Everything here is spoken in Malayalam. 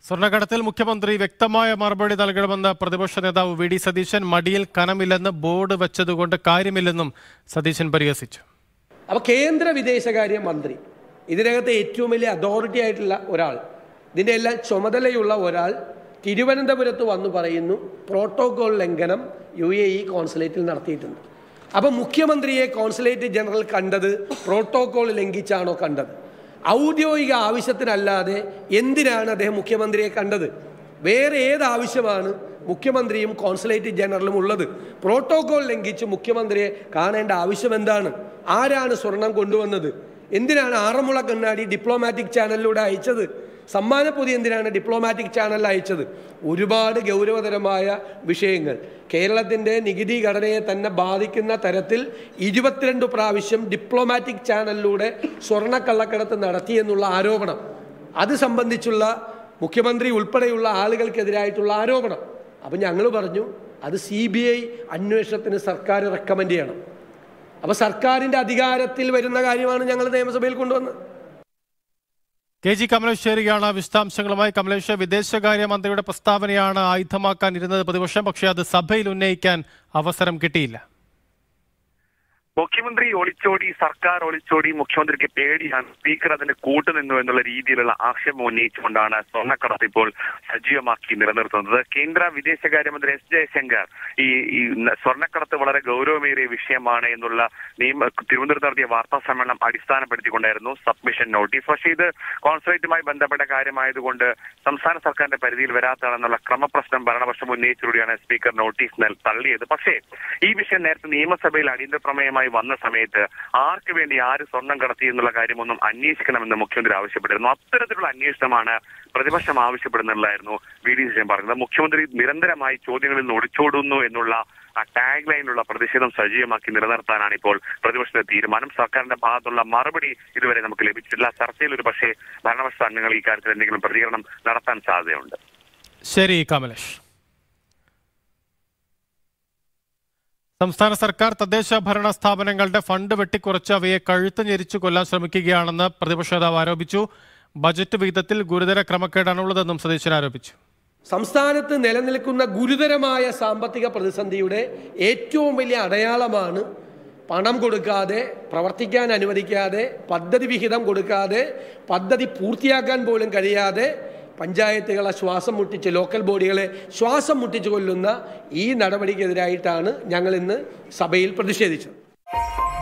സ്വർണ്ണക്കടത്തിൽ മുഖ്യമന്ത്രി വ്യക്തമായ മറുപടി നൽകണമെന്ന് പ്രതിപക്ഷ നേതാവ് വി ഡി സതീശൻ മടിയിൽ കനമില്ലെന്ന് ബോർഡ് വെച്ചതുകൊണ്ട് കാര്യമില്ലെന്നും സതീശൻ പരിഹസിച്ചു അപ്പോൾ കേന്ദ്ര വിദേശകാര്യ മന്ത്രി ഇതിനകത്ത് ഏറ്റവും വലിയ അതോറിറ്റി ആയിട്ടുള്ള ഒരാൾ ഇതിൻ്റെ എല്ലാം ചുമതലയുള്ള ഒരാൾ തിരുവനന്തപുരത്ത് വന്നു പറയുന്നു പ്രോട്ടോകോൾ ലംഘനം യു എ ഇ കോൺസുലേറ്റിൽ നടത്തിയിട്ടുണ്ട് അപ്പോൾ മുഖ്യമന്ത്രിയെ കോൺസുലേറ്റ് ജനറൽ കണ്ടത് പ്രോട്ടോകോൾ ലംഘിച്ചാണോ കണ്ടത് ഔദ്യോഗിക ആവശ്യത്തിനല്ലാതെ എന്തിനാണ് അദ്ദേഹം മുഖ്യമന്ത്രിയെ കണ്ടത് വേറെ ഏത് ആവശ്യമാണ് മുഖ്യമന്ത്രിയും കോൺസുലേറ്റ് ജനറലും ഉള്ളത് പ്രോട്ടോകോൾ ലംഘിച്ച് മുഖ്യമന്ത്രിയെ കാണേണ്ട ആവശ്യം എന്താണ് ആരാണ് സ്വർണം കൊണ്ടുവന്നത് എന്തിനാണ് ആറന്മുള കണ്ണാടി ഡിപ്ലോമാറ്റിക് ചാനലിലൂടെ അയച്ചത് സമ്മാനപ്പൊതി എന്തിനാണ് ഡിപ്ലോമാറ്റിക് ചാനലിൽ അയച്ചത് ഒരുപാട് ഗൗരവതരമായ വിഷയങ്ങൾ കേരളത്തിൻ്റെ നികുതി ഘടനയെ തന്നെ ബാധിക്കുന്ന തരത്തിൽ ഇരുപത്തിരണ്ട് പ്രാവശ്യം ഡിപ്ലോമാറ്റിക് ചാനലിലൂടെ സ്വർണ്ണക്കള്ളക്കടത്ത് നടത്തിയെന്നുള്ള ആരോപണം അത് സംബന്ധിച്ചുള്ള മുഖ്യമന്ത്രി ഉൾപ്പെടെയുള്ള ആളുകൾക്കെതിരായിട്ടുള്ള ആരോപണം അപ്പം ഞങ്ങൾ പറഞ്ഞു അത് സി ബി ഐ അന്വേഷണത്തിന് സർക്കാർ റെക്കമെൻഡ് ചെയ്യണം അപ്പോൾ സർക്കാരിൻ്റെ അധികാരത്തിൽ വരുന്ന കാര്യമാണ് ഞങ്ങൾ നിയമസഭയിൽ കൊണ്ടുവന്നത് കെ ജി കമലേഷ് ചേരുകയാണ് വിശദാംശങ്ങളുമായി കമലേഷ് വിദേശകാര്യ മന്ത്രിയുടെ പ്രസ്താവനയാണ് ആയുധമാക്കാൻ ഇരുന്നത് പ്രതിപക്ഷം പക്ഷേ അത് സഭയിൽ ഉന്നയിക്കാൻ അവസരം കിട്ടിയില്ല മുഖ്യമന്ത്രി ഒളിച്ചോടി സർക്കാർ ഒളിച്ചോടി മുഖ്യമന്ത്രിക്ക് പേടിയാണ് സ്പീക്കർ അതിന് കൂട്ടുനിന്നു എന്നുള്ള രീതിയിലുള്ള ആക്ഷേപം ഉന്നയിച്ചുകൊണ്ടാണ് സ്വർണ്ണക്കടത്ത് ഇപ്പോൾ സജീവമാക്കി നിലനിർത്തുന്നത് കേന്ദ്ര വിദേശകാര്യമന്ത്രി എസ് ജയശങ്കർ ഈ ഈ സ്വർണ്ണക്കടത്ത് വളരെ ഗൗരവമേറിയ വിഷയമാണ് എന്നുള്ള നിയമ തിരുവനന്തപുരത്ത് നടത്തിയ വാർത്താ സമ്മേളനം അടിസ്ഥാനപ്പെടുത്തിക്കൊണ്ടായിരുന്നു സബ്മിഷൻ നോട്ടീസ് പക്ഷേ ഇത് കോൺസുലേറ്റുമായി ബന്ധപ്പെട്ട കാര്യമായതുകൊണ്ട് സംസ്ഥാന സർക്കാരിന്റെ പരിധിയിൽ വരാത്തതാണെന്നുള്ള ക്രമപ്രശ്നം ഭരണപക്ഷം ഉന്നയിച്ചതോടെയാണ് സ്പീക്കർ നോട്ടീസ് നൽ- തള്ളിയത് പക്ഷേ ഈ വിഷയം നേരത്തെ നിയമസഭയിൽ അടിയന്തര പ്രമേയമായി വന്ന സമയത്ത് ആർക്ക് വേണ്ടി ആര് സ്വർണം കടത്തി എന്നുള്ള കാര്യമൊന്നും അന്വേഷിക്കണമെന്ന് മുഖ്യമന്ത്രി ആവശ്യപ്പെട്ടിരുന്നു അത്തരത്തിലുള്ള അന്വേഷണമാണ് പ്രതിപക്ഷം ആവശ്യപ്പെടുന്നുള്ളതായിരുന്നു വി ഡി സജയൻ പറഞ്ഞത് മുഖ്യമന്ത്രി നിരന്തരമായി ചോദ്യങ്ങളിൽ നിന്ന് ഒളിച്ചോടുന്നു എന്നുള്ള ആ ടാഗ് ലൈനിലുള്ള പ്രതിഷേധം സജീവമാക്കി നിലനിർത്താനാണ് ഇപ്പോൾ പ്രതിപക്ഷത്തിന്റെ തീരുമാനം സർക്കാരിന്റെ ഭാഗത്തുള്ള മറുപടി ഇതുവരെ നമുക്ക് ലഭിച്ചിട്ടില്ല ചർച്ചയിൽ ഒരു പക്ഷേ ഭരണപക്ഷ അംഗങ്ങൾ ഈ കാര്യത്തിൽ എന്തെങ്കിലും പ്രതികരണം നടത്താൻ സാധ്യതയുണ്ട് ശരി കമലേഷ് സംസ്ഥാന സർക്കാർ തദ്ദേശ ഭരണ സ്ഥാപനങ്ങളുടെ ഫണ്ട് വെട്ടിക്കുറച്ച് അവയെ കഴുത്ത് ഞെരിച്ചു കൊല്ലാൻ ശ്രമിക്കുകയാണെന്ന് പ്രതിപക്ഷ നേതാവ് ആരോപിച്ചു ബജറ്റ് വിഹിതത്തിൽ ഗുരുതര ക്രമക്കേടാണുള്ളതെന്നും സതീശൻ ആരോപിച്ചു സംസ്ഥാനത്ത് നിലനിൽക്കുന്ന ഗുരുതരമായ സാമ്പത്തിക പ്രതിസന്ധിയുടെ ഏറ്റവും വലിയ അടയാളമാണ് പണം കൊടുക്കാതെ പ്രവർത്തിക്കാൻ അനുവദിക്കാതെ പദ്ധതി വിഹിതം കൊടുക്കാതെ പദ്ധതി പൂർത്തിയാക്കാൻ പോലും കഴിയാതെ പഞ്ചായത്തുകളെ ശ്വാസം മുട്ടിച്ച് ലോക്കൽ ബോഡികളെ ശ്വാസം മുട്ടിച്ച് കൊല്ലുന്ന ഈ നടപടിക്കെതിരായിട്ടാണ് ഞങ്ങൾ ഇന്ന് സഭയിൽ പ്രതിഷേധിച്ചത്